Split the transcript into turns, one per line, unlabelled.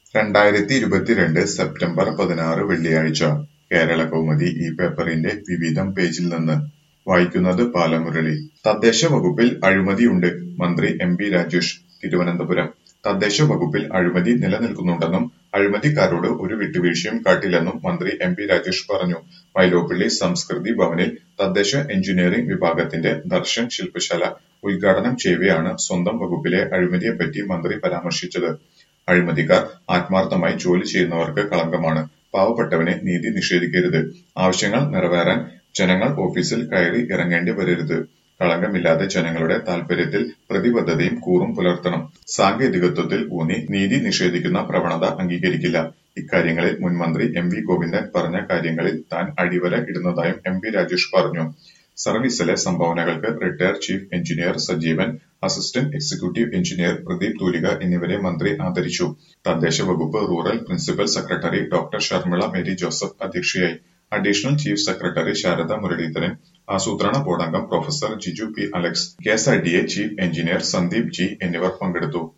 രണ്ടായിരത്തി ഇരുപത്തിരണ്ട് സെപ്റ്റംബർ പതിനാറ് വെള്ളിയാഴ്ച കേരളകൗമുദി ഈ പേപ്പറിന്റെ വിവിധം പേജിൽ നിന്ന് വായിക്കുന്നത് ബാലമുരളി. തദ്ദേശ വകുപ്പിൽ അഴിമതിയുണ്ട് മന്ത്രി എം പി രാജേഷ് തിരുവനന്തപുരം തദ്ദേശ വകുപ്പിൽ അഴിമതി നിലനിൽക്കുന്നുണ്ടെന്നും അഴിമതിക്കാരോട് ഒരു വിട്ടുവീഴ്ചയും കാട്ടില്ലെന്നും മന്ത്രി എം പി രാജേഷ് പറഞ്ഞു. വൈലോപ്പിള്ളി സംസ്കൃതി ഭവനിൽ തദ്ദേശ എഞ്ചിനീയറിംഗ് വിഭാഗത്തിന്റെ ദർശൻ ശില്പശാല ഉദ്ഘാടനം ചെയ്യവെയാണ് സ്വന്തം വകുപ്പിലെ അഴിമതിയെപ്പറ്റി മന്ത്രി പരാമർശിച്ചത്. അഴിമതിക്കാർ ആത്മാർത്ഥമായി ജോലി ചെയ്യുന്നവർക്ക് കളങ്കമാണ്. പാവപ്പെട്ടവന് നീതി നിഷേധിക്കരുത്. ആവശ്യങ്ങൾ നിറവേറാൻ ജനങ്ങൾ ഓഫീസിൽ കയറി ഇറങ്ങേണ്ടി വരരുത്. കളങ്കമില്ലാതെ ജനങ്ങളുടെ താൽപര്യത്തിൽ പ്രതിബദ്ധതയും കൂറും പുലർത്തണം. സാങ്കേതികത്വത്തിൽ ഊന്നി നീതി നിഷേധിക്കുന്ന പ്രവണത അംഗീകരിക്കില്ല. ഇക്കാര്യങ്ങളിൽ മുൻമന്ത്രി എം വി ഗോവിന്ദൻ പറഞ്ഞ കാര്യങ്ങളിൽ താൻ അടിവര ഇടുന്നതായും എം പി രാജേഷ് പറഞ്ഞു. സർവീസിലെ സംഭാവനകൾക്ക് retired chief engineer Sajeevan, assistant executive engineer Pradeep Thoolika എന്നിവരെ മന്ത്രി ആദരിച്ചു. തദ്ദേശ വകുപ്പ് rural principal secretary doctor Sharmila Mary Joseph അധ്യക്ഷയായി. Additional chief secretary Sarada Muraleedharan, ആസൂത്രണ ബോർഡംഗം professor Jiju P Alex, KSRDA chief engineer Sandeep G എന്നിവർ പങ്കെടുത്തു.